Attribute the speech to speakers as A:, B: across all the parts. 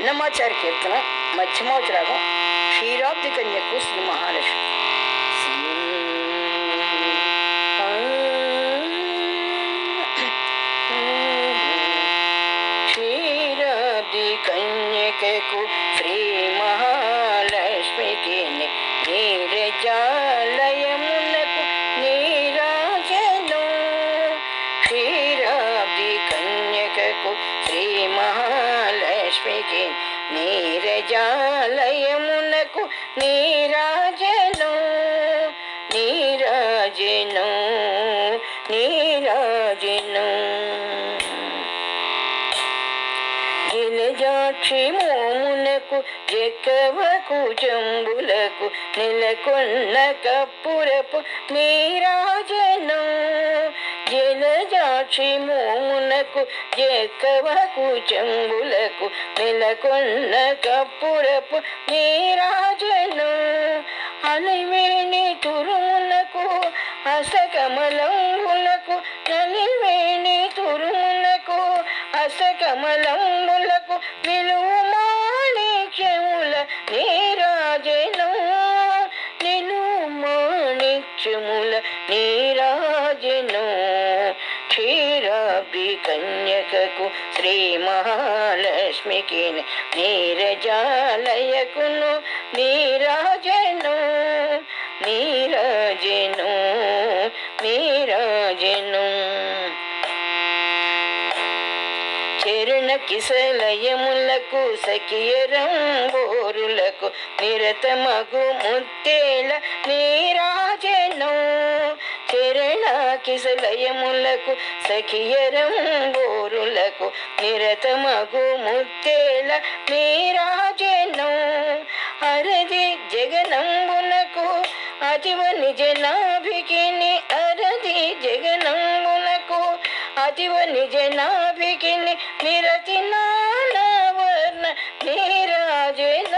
A: అన్నమాచారి కీర్తన మధ్యమావతి రాగం క్షీరాబ్ది కన్యకు శ్రీ మహాలక్ష్మి క్షీరాబ్ది కన్యకకు శ్రీ మహాలక్ష్మికి నీరజాలయమునకు నీరాజను క్షీరాబ్ది కన్యకకు శ్రీ మహాలక్ష్మికి నీరజాలయమునకు నీరాజను నీరాజను నీరాజను గిలజాక్షి మోమునకు ఎక్కవకు జంబులకు నెలకొన్న కప్పురపు మీరాజను జలజాక్షి మోమునకు ఎక్కవకు జంబులకు నెలకొన్న కప్పురపు మీరాజను అలివేణి తురుమునకు అసకమలంబులకు నలివేణి తురుమునకు అసకమలంబులకు విలువ మాణిక్యముల నీరాజను నిలువు మాణిక్యముల నీరాజను క్షీరాబ్ది కన్యకకు శ్రీ మహాలక్ష్మికి నీరజాలయకును నీరాజను నీరాజను నీరాజను చరణ కిసలయములకు సఖియరంబోరులకు నిరతమగు ముత్తేల నీరాజను చరణ కిసలయములకు సఖియరంబోరులకు నిరతమగు ముత్తేల నీరాజను అరది జగనంబునకు అతివ నిజనాభికిని అరది జగనంబునకు అతివ నిజనాభికిని నిరతి నానవర్ణ నీరాజన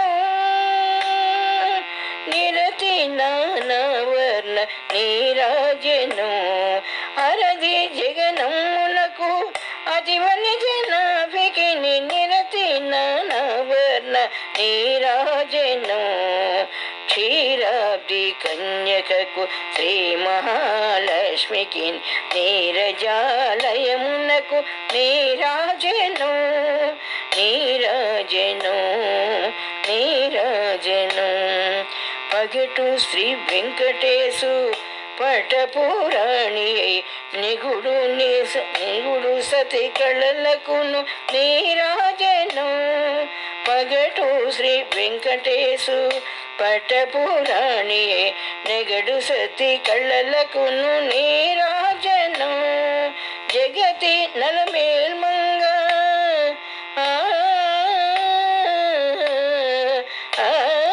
A: నిరతి నానవర్ణ నీరాజను అరది జగనమునకు అతివ నిజనాభికిని నిరతి నానవర్ణ నీరాజను క్షీరాబ్ది కన్యకకు శ్రీ మహాలక్ష్మికి నీరజాలయమునకు నీరాజను నీరాజను నీరాజను పగటు శ్రీ వెంకటేశు పటపురాణి నిగుడు నిస నిగుడు సతి కళలకును నీరాజను పగటు శ్రీ వెంకటేశు పటపురాణి నెగడు సతి కళ్ళలకును నీరాజను జగతి నలమేల్మంగ ఆ, ఆ,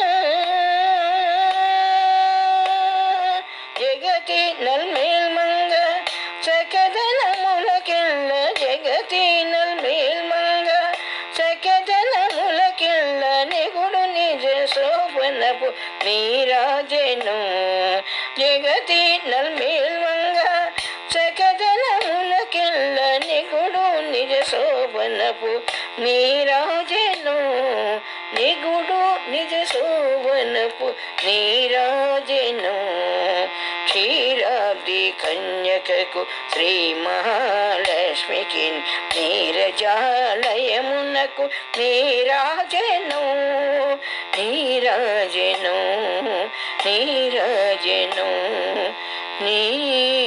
A: జగతి నల్మేల్మంగ సకదనములకెల్ల జగతి నల్మేల్మంగ సకదనములకెల్ల నిగుడు నిజ శోభనపు నీరాజను జగతి నల్మేల్మంగ సకదనములకెల్ల నిగుడు నిజ శోభనపు నీరాజను నిగుడు నిజ శోభనపు నీరాజను క్షీరాబ్ది కన్యకకు శ్రీ మహాలక్ష్మికి నీరజాలయమునకు నీరాజను నీరాజను నీరాజను నీ